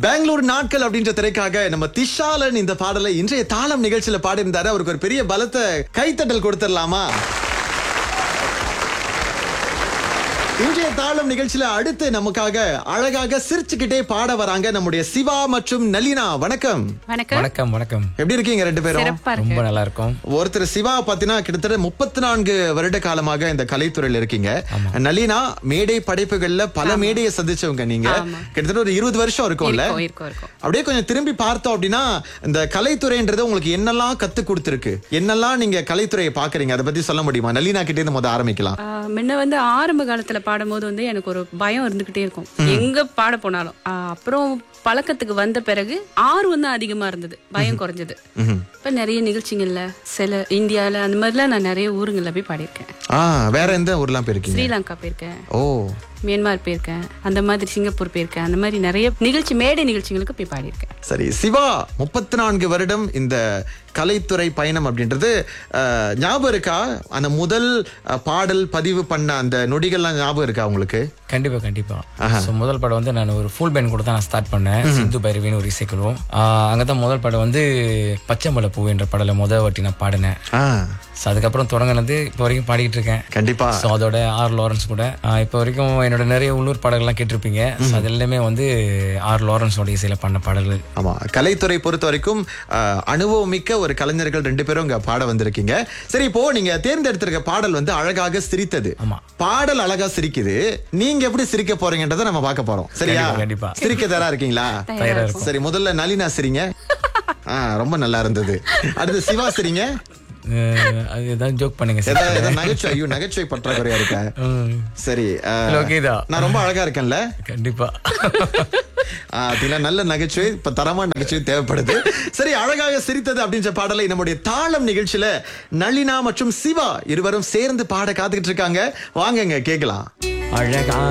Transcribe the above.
பெங்களூர் நாட்கள் அப்படின்ற திரைக்காக நம்ம திஷாலன் இந்த பாடலை இன்றைய தாளம் நிகழ்ச்சியில பாடியிருந்தாரு அவருக்கு ஒரு பெரிய பலத்த கைத்தட்டல் கொடுத்துடலாமா இன்றைய தாளம் நிகழ்ச்சியில அடுத்து நமக்காக அழகாக சிரிச்சுக்கிட்டே பாட வராங்க நம்முடைய சிவா மற்றும் நளினா வணக்கம் வணக்கம் வணக்கம் வணக்கம் எப்படி இருக்கீங்க ரெண்டு பேரும் சிறப்பா இருக்கு ரொம்ப நல்லா இருக்கும் ஒருத்தர் சிவா பாத்தீங்கன்னா கிட்டத்தட்ட முப்பத்தி நான்கு வருட காலமாக இந்த கலைத்துறையில இருக்கீங்க நளினா மேடை படைப்புகள்ல பல மேடையை சந்திச்சவங்க நீங்க கிட்டத்தட்ட ஒரு இருபது வருஷம் இருக்கும்ல இருக்கும் இருக்கும் இருக்கும் அப்படியே கொஞ்சம் திரும்பி பார்த்தோம் அப்படின்னா இந்த கலைத்துறைன்றது உங்களுக்கு என்னெல்லாம் கத்து கொடுத்துருக்கு என்னெல்லாம் நீங்க கலைத்துறையை பாக்குறீங்க அதை பத்தி சொல்ல முடியுமா நளினா கிட்டே இருந்து முத ஆரம்பிக்கலாம் ஆஹ் முன்ன வந்து ஆரம்ப காலத்துல பாடும்போது வந்து எனக்கு ஒரு பயம் இருந்துகிட்டே இருக்கும் எங்க பாட போனாலும் ஆஹ் அப்புறம் பழக்கத்துக்கு வந்த பிறகு ஆர்வம் தான் அதிகமா இருந்தது பயம் குறைஞ்சது இப்ப நிறைய நிகழ்ச்சிகள்ல சில இந்தியால அந்த மாதிரிலாம் நான் நிறைய ஊருங்கள்ல போய் பாடியிருக்கேன் ஆ வேற எந்த ஊர்லாம் போயிருக்கீங்க ஸ்ரீலங்கா போயிருக்கேன் ஓ மியான்மர் போயிருக்கேன் அந்த மாதிரி சிங்கப்பூர் போயிருக்கேன் அந்த மாதிரி நிறைய நிகழ்ச்சி மேடை நிகழ்ச்சிகளுக்கு போய் பாடியிருக்கேன் சரி சிவா முப்பத்தி நான்கு வருடம் இந்த கலைத்துறை பயணம் அப்படின்றது அஹ், ஞாபகம் இருக்கா அந்த முதல் அஹ், பாடல் பதிவு பண்ண அந்த நொடிகள்லாம் ஞாபகம் இருக்கா உங்களுக்கு கண்டிப்பா கண்டிப்பா ஸோ முதல் படம் வந்து நான் ஒரு ஃபுல் பேண்ட் கூட தான் நான் ஸ்டார்ட் பண்ணேன் சிந்து பைரவின்னு ஒரு இசைக்குழுவும் ஆஹ் அங்கதான் முதல் படம் வந்து பச்சைமலை பூ என்ற பாடலை முதல் வாட்டி நான் பாடினேன் ஆ ஸோ அதுக்கப்புறம் தொடங்கினது இப்போ வரைக்கும் பாடிட்டு இருக்கேன் கண்டிப்பா ஸோ அதோட ஆர் லாரன்ஸ் கூட ஆஹ் இப்போ வரைக்கும் என்னோட நிறைய உள்ளூர் பாடல்கள்லாம் கேட்டிருப்பீங்க ஸோ அது எல்லாமே வந்து ஆர் லாரன்ஸோட இசையில பண்ண பாடல்கள் ஆமா கலைத்துறை பொறுத்த வரைக்கும் அஹ், அனுபவம் மிக்க ஒரு கலைஞர்கள் ரெண்டு பேரும் இங்க பாட வந்திருக்கீங்க சரி இப்போ நீங்க தேர்ந்தெடுத்திருக்க பாடல் வந்து அழகாக சிரித்தது ஆமா. பாடல் அழகா சிரிக்குது நீங்க எப்படி சிரிக்க போறீங்கன்றதை நம்ம பார்க்க போறோம் சரியா கண்டிப்பா, கண்டிப்பா. சிரிக்க தயாரா இருக்கீங்களா தயாரா இருக்கும் சரி முதல்ல நளினா சிரிங்க ஆ ரொம்ப நல்லா இருந்தது அடுத்து சிவா சிரிங்க அஹ் அது ஏதாவது ஜோக் பண்ணுங்க சார் ஏதாவது ஏதாவது நகைச்சுவை ஐயோ நகைச்சுவை பற்றாக்குறையா இருக்க சரி அஹ், இல்ல, okay தான். நான் ரொம்ப அழகா இருக்கேன்ல கண்டிப்பா ஆ, அதுல நல்ல நகைச்சுவை இப்ப தரமான நகைச்சுவை தேவைப்படுது சரி அழகாக சிரித்தது அப்படின்ற பாடலை நம்முடைய தாளம் நிகழ்ச்சியில நளினா மற்றும் சிவா இருவரும் சேர்ந்து பாட காத்துக்கிட்டு இருக்காங்க வாங்கங்க கேக்கலாம் அழகா